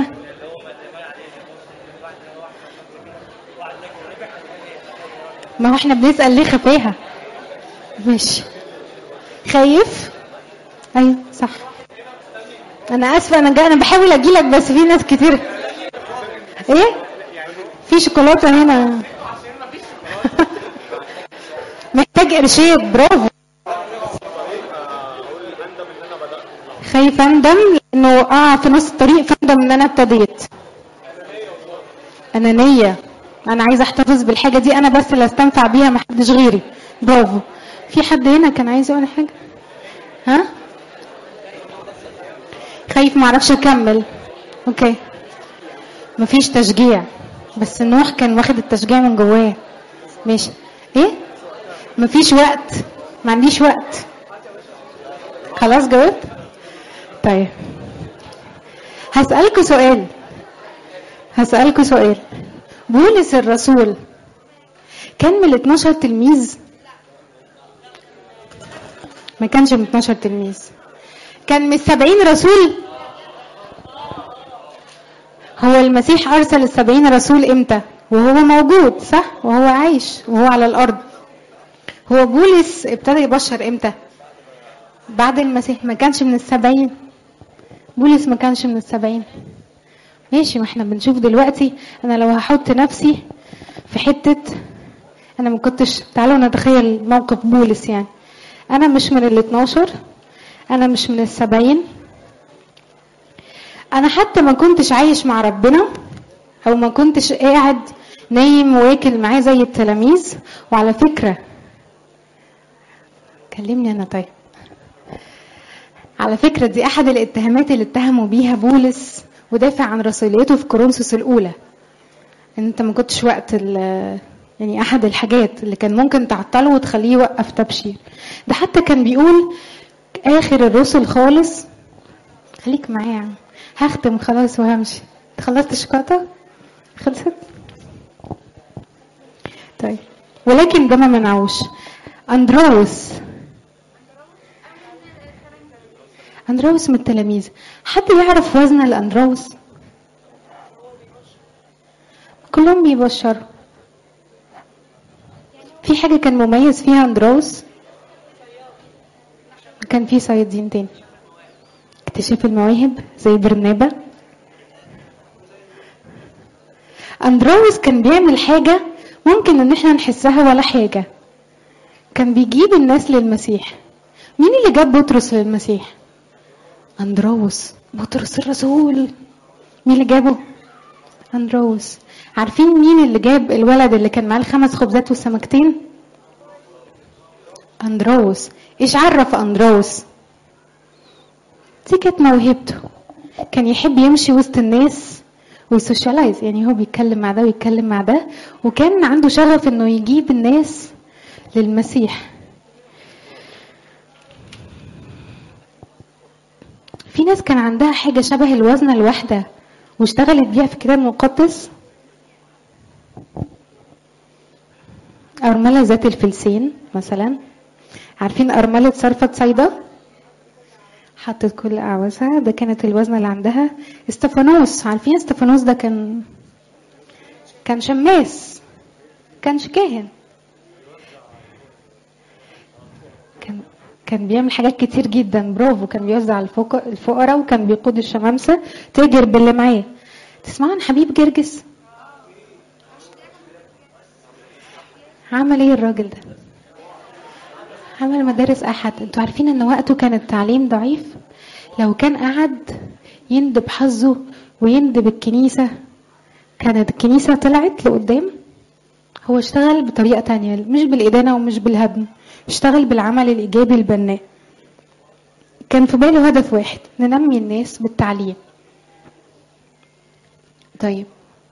Speaker 1: ما هو احنا بنسأل ليه خفاها ماشي خايف ايوه صح انا اسفه انا جاي انا بحاول اجيلك بس في ناس كتير ايه في شوكولاته هنا محتاج ارشاد برافو خايف اندم لانه اه في نص الطريق فاندم ان انا ابتديت انانيه انا عايزه احتفظ بالحاجه دي انا بس اللي استنفع بيها ما حدش غيري برافو في حد هنا كان عايز يقول حاجه ها خايف ما اعرفش اكمل اوكي مفيش تشجيع بس نوح كان واخد التشجيع من جواه ماشي ايه مفيش وقت ما عنديش وقت خلاص جاوبت طيب هسألكوا سؤال هسألكوا سؤال بولس الرسول كان من ال 12 تلميذ ما كانش من 12 تلميذ كان من 70 رسول هو المسيح أرسل السبعين رسول إمتى وهو موجود صح وهو عايش وهو على الأرض هو بولس ابتدى يبشر إمتى بعد المسيح ما كانش من السبعين بولس ما كانش من السبعين ماشي ما احنا بنشوف دلوقتي انا لو هحط نفسي في حتة انا ما كنتش تعالوا نتخيل موقف بولس يعني انا مش من ال 12 انا مش من السبعين انا حتى ما كنتش عايش مع ربنا او ما كنتش قاعد نايم واكل معاه زي التلاميذ وعلى فكرة كلمني انا طيب على فكرة دي احد الاتهامات اللي اتهموا بيها بولس ودافع عن رسوليته في كورنثوس الاولى ان انت ما كنتش وقت يعني احد الحاجات اللي كان ممكن تعطله وتخليه يوقف تبشير ده حتى كان بيقول اخر الرسل خالص خليك معايا هختم خلاص وهمشي انت خلصت الشوكولاته خلصت طيب ولكن ده ما منعوش اندروس اندروس من التلاميذ حد يعرف وزن الاندروس كلهم بيبشروا في حاجة كان مميز فيها اندروس كان في صيادين تاني اكتشاف المواهب زي برنابا اندروس كان بيعمل حاجة ممكن ان احنا نحسها ولا حاجة كان بيجيب الناس للمسيح مين اللي جاب بطرس للمسيح اندروس بطرس الرسول مين اللي جابه اندروس عارفين مين اللي جاب الولد اللي كان معاه الخمس خبزات والسمكتين اندروس ايش عرف اندروس دي كانت موهبته كان يحب يمشي وسط الناس ويسوشيالايز يعني هو بيتكلم مع ده ويتكلم مع ده وكان عنده شغف انه يجيب الناس للمسيح في ناس كان عندها حاجة شبه الوزنة الواحدة واشتغلت بيها في الكتاب المقدس أرملة ذات الفلسين مثلا عارفين أرملة صرفة صيدا حطت كل أعوازها ده كانت الوزنة اللي عندها استفانوس عارفين استفانوس ده كان كان شماس كانش كاهن كان كان بيعمل حاجات كتير جدا برافو كان بيوزع الفقراء الفقراء وكان بيقود الشمامسة تاجر باللي معاه تسمعوا عن حبيب جرجس عمل ايه الراجل ده عمل مدارس احد انتوا عارفين ان وقته كان التعليم ضعيف لو كان قعد يندب حظه ويندب الكنيسة كانت الكنيسة طلعت لقدام هو اشتغل بطريقة تانية مش بالإدانة ومش بالهدم اشتغل بالعمل الإيجابي البناء كان في باله هدف واحد ننمي الناس بالتعليم طيب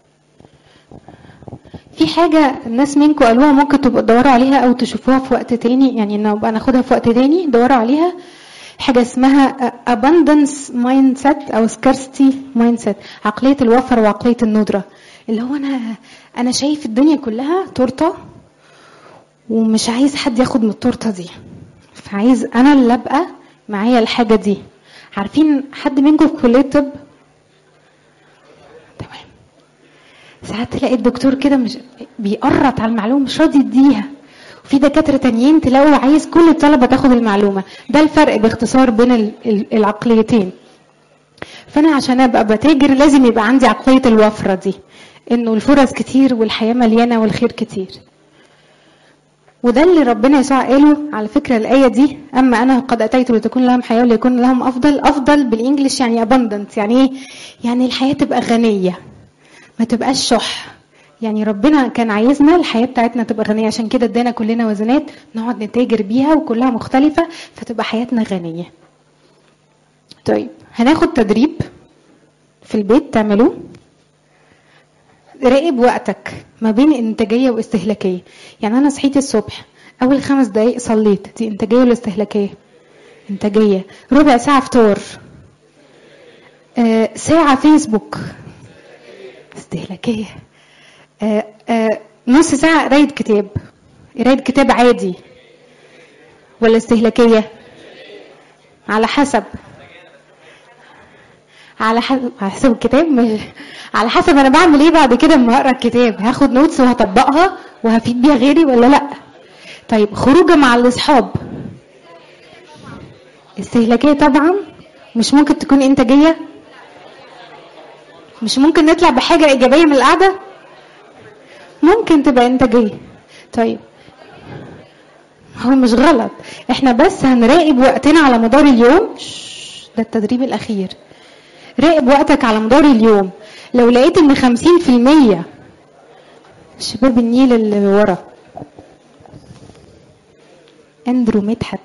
Speaker 1: في حاجة الناس منكم قالوها ممكن تبقوا تدوروا عليها أو تشوفوها في وقت تاني يعني نبقى ناخدها في وقت تاني دوروا عليها حاجة اسمها abundance mindset أو scarcity mindset عقلية الوفر وعقلية الندرة اللي هو أنا أنا شايف الدنيا كلها تورتة ومش عايز حد ياخد من التورتة دي فعايز أنا اللي أبقى معايا الحاجة دي عارفين حد منكم في كلية طب تمام ساعات تلاقي الدكتور كده مش بيقرط على المعلومة مش راضي يديها وفي دكاترة تانيين تلاقوا عايز كل الطلبة تاخد المعلومة ده الفرق باختصار بين ال- ال- العقليتين فأنا عشان أبقى بتاجر لازم يبقى عندي عقلية الوفرة دي إنه الفرص كتير والحياة مليانة والخير كتير وده اللي ربنا يسوع قاله على فكرة الآية دي أما أنا قد أتيت لتكون لهم حياة وليكون لهم أفضل أفضل بالإنجلش يعني abundant يعني إيه؟ يعني الحياة تبقى غنية ما تبقاش شح يعني ربنا كان عايزنا الحياة بتاعتنا تبقى غنية عشان كده ادانا كلنا وزنات نقعد نتاجر بيها وكلها مختلفة فتبقى حياتنا غنية طيب هناخد تدريب في البيت تعملوه راقب وقتك ما بين انتاجيه واستهلاكيه يعني انا صحيت الصبح اول خمس دقايق صليت دي انتاجيه ولا استهلاكيه انتاجيه ربع ساعه فطار آه ساعه فيسبوك استهلاكيه آه آه نص ساعه قرايه كتاب قرايه كتاب عادي ولا استهلاكيه على حسب على حسب على حسب الكتاب مش على حسب انا بعمل ايه بعد كده اما اقرا الكتاب هاخد نوتس وهطبقها وهفيد بيها غيري ولا لا طيب خروجه مع الاصحاب استهلاكيه طبعا مش ممكن تكون انتاجيه مش ممكن نطلع بحاجه ايجابيه من القعده ممكن تبقى انتاجيه طيب هو مش غلط احنا بس هنراقب وقتنا على مدار اليوم شش، ده التدريب الاخير راقب وقتك على مدار اليوم لو لقيت ان خمسين في المية شباب النيل اللي ورا اندرو مدحت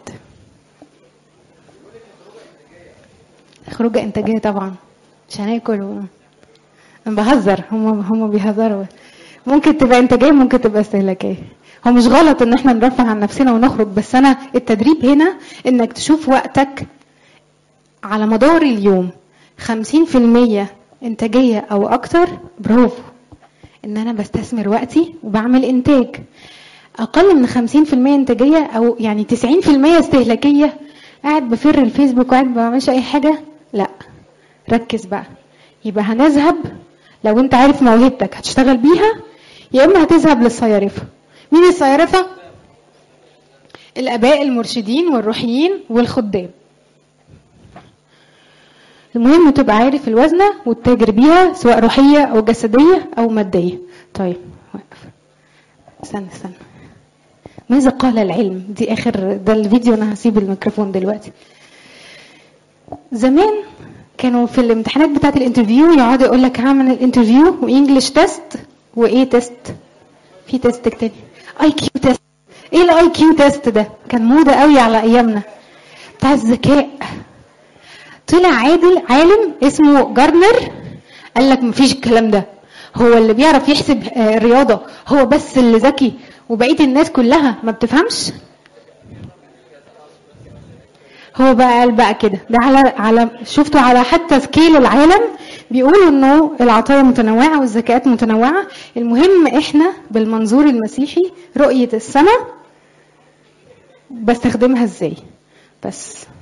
Speaker 1: خروجة انتاجية طبعا مش هناكل و... انا بهزر هم هم بيهزروا ممكن تبقى انتاجية ممكن تبقى استهلاكية هو مش غلط ان احنا نرفه عن نفسنا ونخرج بس انا التدريب هنا انك تشوف وقتك على مدار اليوم خمسين في المية انتاجية او اكتر برافو ان انا بستثمر وقتي وبعمل انتاج اقل من خمسين في المية انتاجية او يعني تسعين في المية استهلاكية قاعد بفر الفيسبوك وقاعد ما بعملش اي حاجة لا ركز بقى يبقى هنذهب لو انت عارف موهبتك هتشتغل بيها يا اما هتذهب للصيارفة مين الصيارفة الاباء المرشدين والروحيين والخدام المهم تبقى عارف الوزنة وتتاجر بيها سواء روحية أو جسدية أو مادية طيب وقف استنى استنى ماذا قال العلم دي آخر ده الفيديو أنا هسيب الميكروفون دلوقتي زمان كانوا في الامتحانات بتاعت الانترفيو يقعدوا يقول لك هعمل الانترفيو وانجلش تيست وايه تيست في تيست تاني اي كيو تيست ايه الاي كيو تيست ده كان موضه قوي على ايامنا بتاع الذكاء طلع عادل عالم اسمه جارنر قال لك مفيش الكلام ده هو اللي بيعرف يحسب آه، الرياضه هو بس اللي ذكي وبقيه الناس كلها ما بتفهمش هو بقى قال بقى كده ده على على شفتوا على حتى سكيل العالم بيقولوا انه العطايا متنوعه والذكاءات متنوعه المهم احنا بالمنظور المسيحي رؤيه السماء بستخدمها ازاي بس